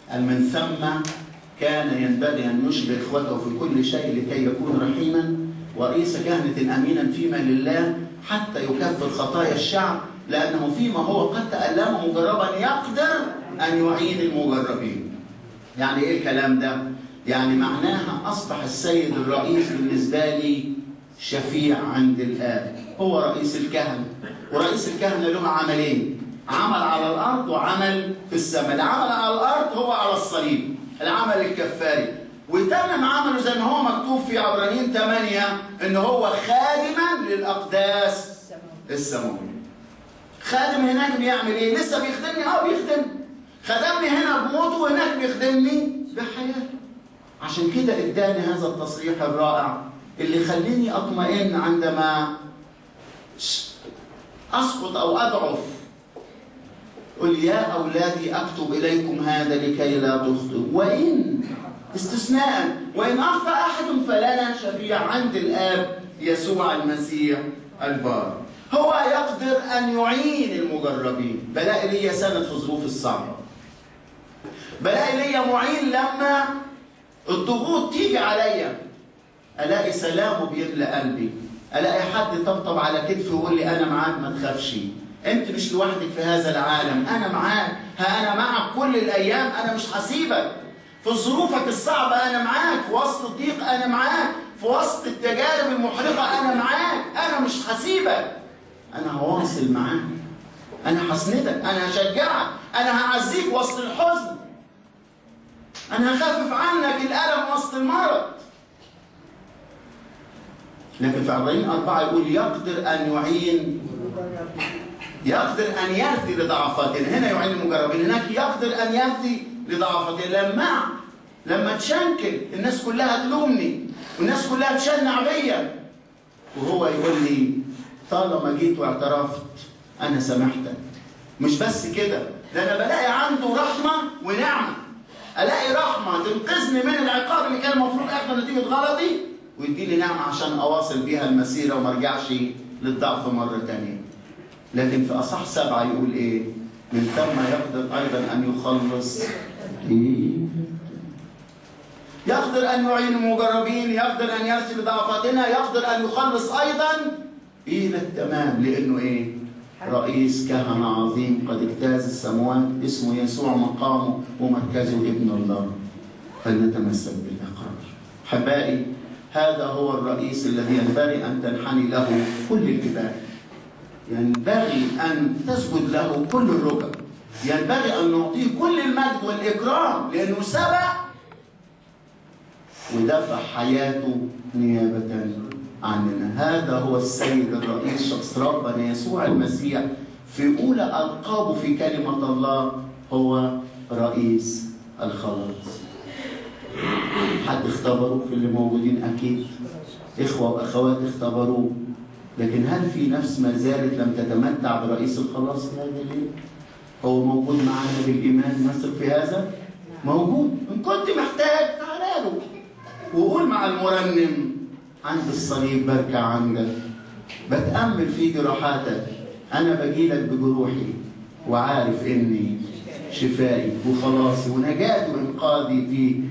قال من ثم كان ينبغي أن يشبه إخوته في كل شيء لكي يكون رحيما ورئيس كهنة أمينا فيما لله حتى يكفر خطايا الشعب لأنه فيما هو قد تألم مجربا يقدر أن يعين المجربين يعني إيه الكلام ده؟ يعني معناها أصبح السيد الرئيس بالنسبة لي شفيع عند الآب هو رئيس الكهنة ورئيس الكهنة له عملين عمل على الأرض وعمل في السماء العمل على الأرض هو على الصليب العمل الكفاري وتمم عمله زي ما هو مكتوب في عبرانيين 8 ان هو خادما للاقداس السماويه خادم هناك بيعمل ايه لسه بيخدمني اه بيخدمني خدمني هنا بموته وهناك بيخدمني بحياته عشان كده اداني هذا التصريح الرائع اللي يخليني اطمئن عندما اسقط او اضعف قل يا اولادي اكتب اليكم هذا لكي لا تخطئوا وان استثناء وان اخطا احد فلنا شفيع عند الاب يسوع المسيح البار هو يقدر ان يعين المجربين بلاقي لي سند في الظروف الصعبه بلاقي لي معين لما الضغوط تيجي عليا الاقي سلامه بيملى قلبي الاقي حد طبطب على كتفي ويقول لي انا معاك ما تخافش انت مش لوحدك في هذا العالم انا معاك ها انا معك كل الايام انا مش هسيبك في ظروفك الصعبه انا معاك في وسط الضيق انا معاك في وسط التجارب المحرقه انا معاك انا مش هسيبك انا هواصل معاك انا هسندك انا هشجعك انا هعزيك وسط الحزن انا هخفف عنك الالم وسط المرض لكن في عبرين أربعة يقول يقدر أن يعين يقدر أن يرثي لضعفاتنا هنا يعين المجربين هناك يقدر أن يرثي لضعفاتنا لما لما تشنكل الناس كلها تلومني والناس كلها تشنع بيا وهو يقول لي طالما جيت واعترفت أنا سامحتك مش بس كده ده أنا بلاقي عنده رحمة ونعمة ألاقي رحمة تنقذني من العقاب اللي كان المفروض أخده نتيجة غلطي ويديني نعمة عشان أواصل بيها المسيرة وما ارجعش للضعف مرة تانية لكن في أصح سبعة يقول إيه من ثم يقدر أيضا أن يخلص إيه؟ يقدر أن يعين المجربين يقدر أن يرسل ضعفاتنا يقدر أن يخلص أيضا إلى التمام لأنه إيه رئيس كهنة عظيم قد اجتاز السماوات اسمه يسوع مقامه ومركزه ابن الله فلنتمسك بالإقرار حبائي هذا هو الرئيس الذي ينبغي أن تنحني له كل الجبال ينبغي أن تسجد له كل الركب ينبغي أن نعطيه كل المجد والإكرام لأنه سبق ودفع حياته نيابة عننا هذا هو السيد الرئيس شخص ربنا يسوع المسيح في أولى ألقابه في كلمة الله هو رئيس الخلاص حد اختبره في اللي موجودين أكيد إخوة وأخوات اختبروه لكن هل في نفس ما زالت لم تتمتع برئيس الخلاص في هذا الليل؟ هو موجود معنا بالإيمان نثق في هذا؟ موجود إن كنت محتاج تعالى له وقول مع المرنم عند الصليب بركع عندك بتأمل في جراحاتك أنا بجيلك بجروحي وعارف إني شفائي وخلاصي ونجاتي وإنقاذي في